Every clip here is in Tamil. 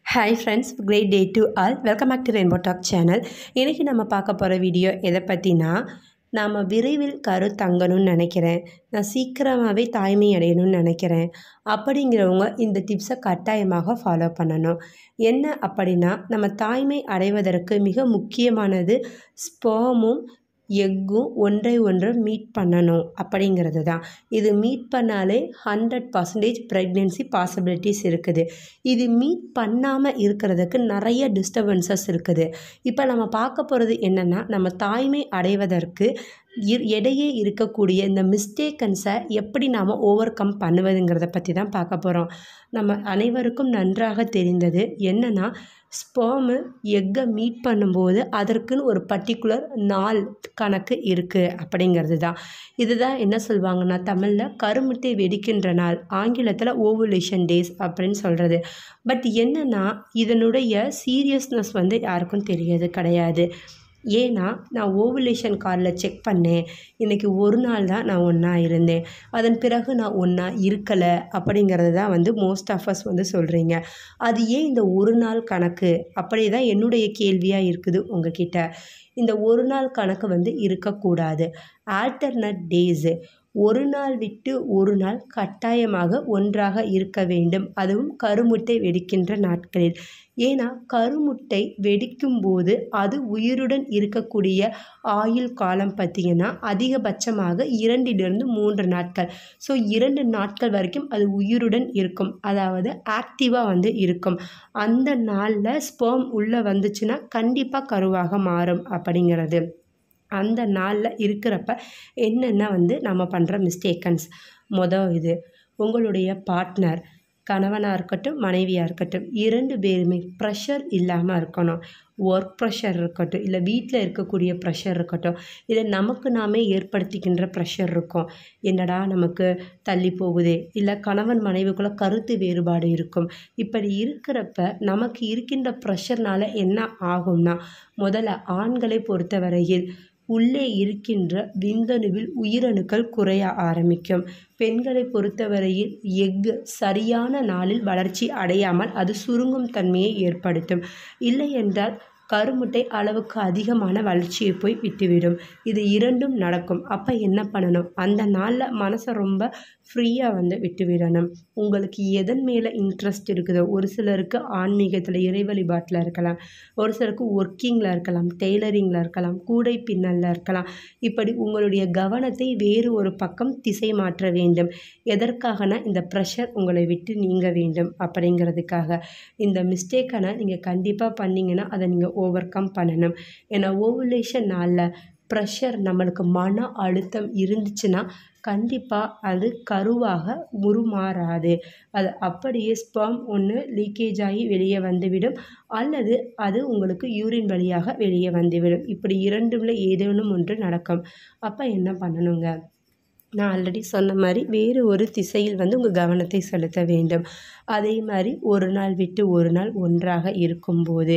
hi friends great day to all welcome back to rainbow talk channel இன்றைக்கி நம்ம பார்க்க போகிற வீடியோ எதை பற்றினா நாம் விரைவில் கரு தங்கணும்னு நினைக்கிறேன் நான் சீக்கிரமாகவே தாய்மை அடையணும்னு நினைக்கிறேன் அப்படிங்கிறவங்க இந்த டிப்ஸை கட்டாயமாக ஃபாலோ பண்ணணும் என்ன அப்படின்னா நம்ம தாய்மை அடைவதற்கு மிக முக்கியமானது ஸ்பேமும் எக்கும் ஒன்றை ஒன்று மீட் பண்ணணும் அப்படிங்கிறது தான் இது மீட் பண்ணாலே ஹண்ட்ரட் பர்சன்டேஜ் ப்ரெக்னென்சி பாசிபிலிட்டிஸ் இருக்குது இது மீட் பண்ணாமல் இருக்கிறதுக்கு நிறைய டிஸ்டர்பன்சஸ் இருக்குது இப்போ நம்ம பார்க்க போகிறது என்னென்னா நம்ம தாய்மை அடைவதற்கு இர் இடையே இருக்கக்கூடிய இந்த மிஸ்டேக்கன்ஸை எப்படி நாம் ஓவர் கம் பண்ணுவதுங்கிறத பற்றி தான் பார்க்க போகிறோம் நம்ம அனைவருக்கும் நன்றாக தெரிந்தது என்னென்னா ஸ்பேமு எக்கை மீட் பண்ணும்போது அதற்குன்னு ஒரு பர்டிகுலர் நாள் கணக்கு இருக்குது அப்படிங்கிறது தான் இதுதான் என்ன சொல்லுவாங்கன்னா தமிழில் கருமுட்டை வெடிக்கின்ற நாள் ஆங்கிலத்தில் ஓவுலேஷன் டேஸ் அப்படின்னு சொல்கிறது பட் என்னென்னா இதனுடைய சீரியஸ்னஸ் வந்து யாருக்கும் தெரியாது கிடையாது ஏன்னா நான் ஓவுலேஷன் கார்டில் செக் பண்ணேன் இன்றைக்கி ஒரு நாள் தான் நான் ஒன்றா இருந்தேன் அதன் பிறகு நான் ஒன்றா இருக்கலை அப்படிங்கிறது தான் வந்து மோஸ்ட் ஆஃப் அஸ் வந்து சொல்கிறீங்க அது ஏன் இந்த ஒரு நாள் கணக்கு அப்படி தான் என்னுடைய கேள்வியாக இருக்குது உங்ககிட்ட இந்த ஒரு நாள் கணக்கு வந்து இருக்கக்கூடாது ஆல்டர்னட் டேஸு ஒரு நாள் விட்டு ஒரு நாள் கட்டாயமாக ஒன்றாக இருக்க வேண்டும் அதுவும் கருமுட்டை வெடிக்கின்ற நாட்களில் ஏன்னா கருமுட்டை வெடிக்கும் போது அது உயிருடன் இருக்கக்கூடிய ஆயுள் காலம் பார்த்திங்கன்னா அதிகபட்சமாக இரண்டிலிருந்து மூன்று நாட்கள் ஸோ இரண்டு நாட்கள் வரைக்கும் அது உயிருடன் இருக்கும் அதாவது ஆக்டிவாக வந்து இருக்கும் அந்த நாளில் ஸ்பேம் உள்ளே வந்துச்சுன்னா கண்டிப்பாக கருவாக மாறும் அப்படிங்கிறது அந்த நாளில் இருக்கிறப்ப என்னென்ன வந்து நம்ம பண்ணுற மிஸ்டேக்கன்ஸ் மொதல் இது உங்களுடைய பார்ட்னர் கணவனாக இருக்கட்டும் மனைவியாக இருக்கட்டும் இரண்டு பேருமே ப்ரெஷர் இல்லாமல் இருக்கணும் ஒர்க் ப்ரெஷர் இருக்கட்டும் இல்லை வீட்டில் இருக்கக்கூடிய ப்ரெஷர் இருக்கட்டும் இல்லை நமக்கு நாமே ஏற்படுத்திக்கின்ற ப்ரெஷர் இருக்கும் என்னடா நமக்கு தள்ளி போகுதே இல்லை கணவன் மனைவிக்குள்ளே கருத்து வேறுபாடு இருக்கும் இப்படி இருக்கிறப்ப நமக்கு இருக்கின்ற ப்ரெஷர்னால் என்ன ஆகும்னா முதல்ல ஆண்களை பொறுத்தவரையில் உள்ளே இருக்கின்ற விந்தணுவில் உயிரணுக்கள் குறைய ஆரம்பிக்கும் பெண்களை பொறுத்தவரையில் எஃகு சரியான நாளில் வளர்ச்சி அடையாமல் அது சுருங்கும் தன்மையை ஏற்படுத்தும் இல்லை என்றால் கருமுட்டை அளவுக்கு அதிகமான வளர்ச்சியை போய் விட்டுவிடும் இது இரண்டும் நடக்கும் அப்போ என்ன பண்ணணும் அந்த நாளில் மனசை ரொம்ப ஃப்ரீயாக வந்து விட்டுவிடணும் உங்களுக்கு எதன் மேலே இன்ட்ரெஸ்ட் இருக்குதோ ஒரு சிலருக்கு ஆன்மீகத்தில் இறை வழிபாட்டில் இருக்கலாம் ஒரு சிலருக்கு ஒர்க்கிங்கில் இருக்கலாம் டெய்லரிங்கில் இருக்கலாம் கூடை பின்னலில் இருக்கலாம் இப்படி உங்களுடைய கவனத்தை வேறு ஒரு பக்கம் திசை மாற்ற வேண்டும் எதற்காகனா இந்த ப்ரெஷர் உங்களை விட்டு நீங்க வேண்டும் அப்படிங்கிறதுக்காக இந்த மிஸ்டேக்கான நீங்கள் கண்டிப்பாக பண்ணிங்கன்னா அதை நீங்கள் ஓவர் கம் பண்ணணும் ஏன்னா ஓவுலேஷன் நாளில் ப்ரெஷர் நம்மளுக்கு மன அழுத்தம் இருந்துச்சுன்னா கண்டிப்பாக அது கருவாக உருமாறாது அது அப்படியே ஸ்பேம் ஒன்று லீக்கேஜ் ஆகி வெளியே வந்துவிடும் அல்லது அது உங்களுக்கு யூரின் வழியாக வெளியே வந்துவிடும் இப்படி இரண்டுல ஏதேனும் ஒன்று நடக்கும் அப்போ என்ன பண்ணணுங்க நான் ஆல்ரெடி சொன்ன மாதிரி வேறு ஒரு திசையில் வந்து உங்கள் கவனத்தை செலுத்த வேண்டும் அதே மாதிரி ஒரு நாள் விட்டு ஒரு நாள் ஒன்றாக இருக்கும்போது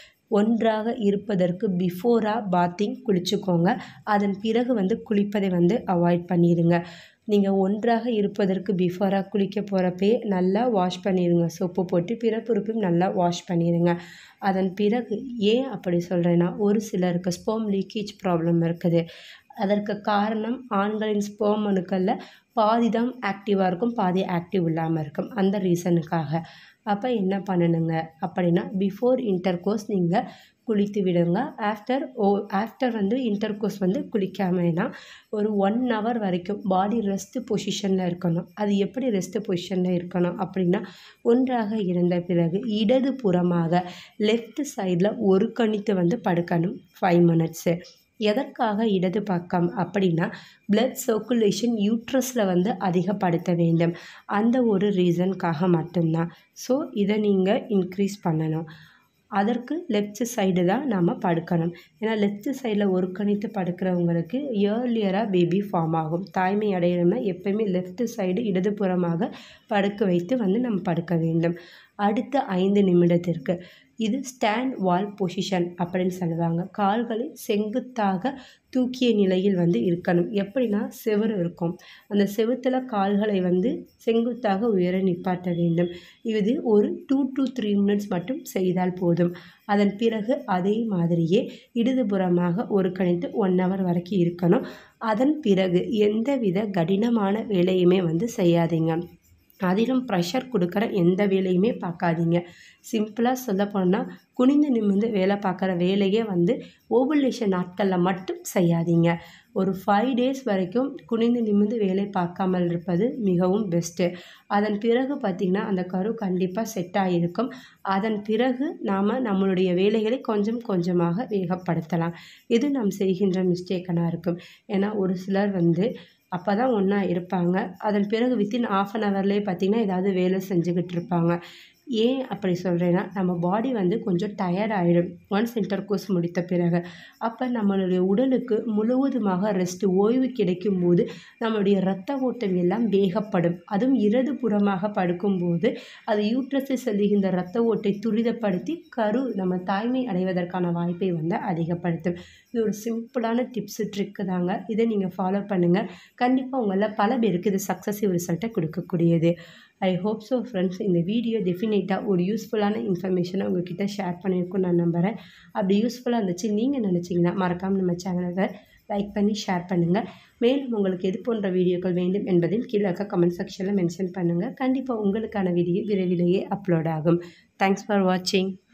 ஒன்றாக இருப்பதற்கு பிஃபோராக பாத்திங் குளிச்சுக்கோங்க அதன் பிறகு வந்து குளிப்பதை வந்து அவாய்ட் பண்ணிடுங்க நீங்கள் ஒன்றாக இருப்பதற்கு பிஃபோராக குளிக்க போகிறப்பே நல்லா வாஷ் பண்ணிடுங்க சோப்பு போட்டு பிறப்புறுப்பையும் நல்லா வாஷ் பண்ணிடுங்க அதன் பிறகு ஏன் அப்படி சொல்கிறேன்னா ஒரு சிலருக்கு ஸ்போம் லீக்கேஜ் ப்ராப்ளம் இருக்குது அதற்கு காரணம் ஆண்களின் ஸ்போம் அணுக்களில் பாதி தான் ஆக்டிவாக இருக்கும் பாதி ஆக்டிவ் இல்லாமல் இருக்கும் அந்த ரீசனுக்காக அப்போ என்ன பண்ணணுங்க அப்படின்னா பிஃபோர் இன்டர் கோர்ஸ் நீங்கள் குளித்து விடுங்க ஆஃப்டர் ஓ ஆஃப்டர் வந்து இன்டர் கோர்ஸ் வந்து குளிக்காமனா ஒரு ஒன் ஹவர் வரைக்கும் பாடி ரெஸ்ட் பொசிஷனில் இருக்கணும் அது எப்படி ரெஸ்ட் பொசிஷனில் இருக்கணும் அப்படின்னா ஒன்றாக இருந்த பிறகு இடது புறமாக லெஃப்ட் சைடில் ஒரு கணித்து வந்து படுக்கணும் ஃபைவ் மினிட்ஸு எதற்காக இடது பக்கம் அப்படின்னா பிளட் சர்க்குலேஷன் யூட்ரஸில் வந்து அதிகப்படுத்த வேண்டும் அந்த ஒரு ரீசனுக்காக மட்டும்தான் ஸோ இதை நீங்கள் இன்க்ரீஸ் பண்ணணும் அதற்கு லெஃப்ட் சைடு தான் நாம் படுக்கணும் ஏன்னா லெஃப்ட் சைடில் ஒரு கணித்து படுக்கிறவங்களுக்கு ஏர்லியராக பேபி ஃபார்ம் ஆகும் தாய்மை அடையணும்னா எப்போயுமே லெஃப்ட் சைடு இடதுபுறமாக படுக்க வைத்து வந்து நம்ம படுக்க வேண்டும் அடுத்த ஐந்து நிமிடத்திற்கு இது ஸ்டாண்ட் வால் பொசிஷன் அப்படின்னு சொல்லுவாங்க கால்களை செங்குத்தாக தூக்கிய நிலையில் வந்து இருக்கணும் எப்படின்னா செவுரு இருக்கும் அந்த செவுத்தில் கால்களை வந்து செங்குத்தாக உயர நிப்பாட்ட வேண்டும் இது ஒரு டூ டு த்ரீ மினிட்ஸ் மட்டும் செய்தால் போதும் அதன் பிறகு அதே மாதிரியே இடதுபுறமாக ஒரு கணித்து ஒன் ஹவர் வரைக்கும் இருக்கணும் அதன் பிறகு எந்தவித கடினமான வேலையுமே வந்து செய்யாதீங்க அதிலும் ப்ரெஷர் கொடுக்குற எந்த வேலையுமே பார்க்காதீங்க சிம்பிளாக சொல்ல போனால் குனிந்து நிமிர்ந்து வேலை பார்க்குற வேலையே வந்து ஓவலேஷன் நாட்களில் மட்டும் செய்யாதீங்க ஒரு ஃபைவ் டேஸ் வரைக்கும் குனிந்து நிமிர்ந்து வேலை பார்க்காமல் இருப்பது மிகவும் பெஸ்ட்டு அதன் பிறகு பார்த்திங்கன்னா அந்த கரு கண்டிப்பாக செட் ஆகிருக்கும் அதன் பிறகு நாம் நம்மளுடைய வேலைகளை கொஞ்சம் கொஞ்சமாக வேகப்படுத்தலாம் இது நாம் செய்கின்ற மிஸ்டேக்கனாக இருக்கும் ஏன்னா ஒரு சிலர் வந்து அப்போ தான் ஒன்றா இருப்பாங்க அதன் பிறகு வித்தின் ஆஃப் அன் ஹவர்லேயே பார்த்திங்கன்னா ஏதாவது வேலை செஞ்சுக்கிட்டு இருப்பாங்க ஏன் அப்படி சொல்கிறேன்னா நம்ம பாடி வந்து கொஞ்சம் டயர்ட் ஆகிடும் ஒன்ஸ் இன்டர் கோர்ஸ் முடித்த பிறகு அப்போ நம்மளுடைய உடலுக்கு முழுவதுமாக ரெஸ்ட்டு ஓய்வு கிடைக்கும் போது நம்மளுடைய இரத்த ஓட்டம் எல்லாம் வேகப்படும் அதுவும் இடது புறமாக படுக்கும்போது அது யூட்ரஸை செல்லுகின்ற இரத்த ஓட்டை துரிதப்படுத்தி கரு நம்ம தாய்மை அடைவதற்கான வாய்ப்பை வந்து அதிகப்படுத்தும் இது ஒரு சிம்பிளான டிப்ஸு ட்ரிக்கு தாங்க இதை நீங்கள் ஃபாலோ பண்ணுங்கள் கண்டிப்பாக உங்களில் பல பேருக்கு இது சக்ஸஸிவ் ரிசல்ட்டை கொடுக்கக்கூடியது ஐ ஹோப் ஸோ ஃப்ரெண்ட்ஸ் இந்த வீடியோ டெஃபினட்டாக ஒரு யூஸ்ஃபுல்லான இன்ஃபர்மேஷனை உங்ககிட்ட ஷேர் பண்ணியிருக்கோம் நான் நம்புகிறேன் அப்படி யூஸ்ஃபுல்லாக இருந்துச்சு நீங்கள் நினச்சிங்கன்னா மறக்காமல் நம்ம சேனலை லைக் பண்ணி ஷேர் பண்ணுங்கள் மேலும் உங்களுக்கு எது போன்ற வீடியோக்கள் வேண்டும் என்பதையும் கீழே இருக்க கமெண்ட் செக்ஷனில் மென்ஷன் பண்ணுங்கள் கண்டிப்பாக உங்களுக்கான வீடியோ விரைவிலேயே அப்லோட் ஆகும் தேங்க்ஸ் ஃபார் வாட்சிங்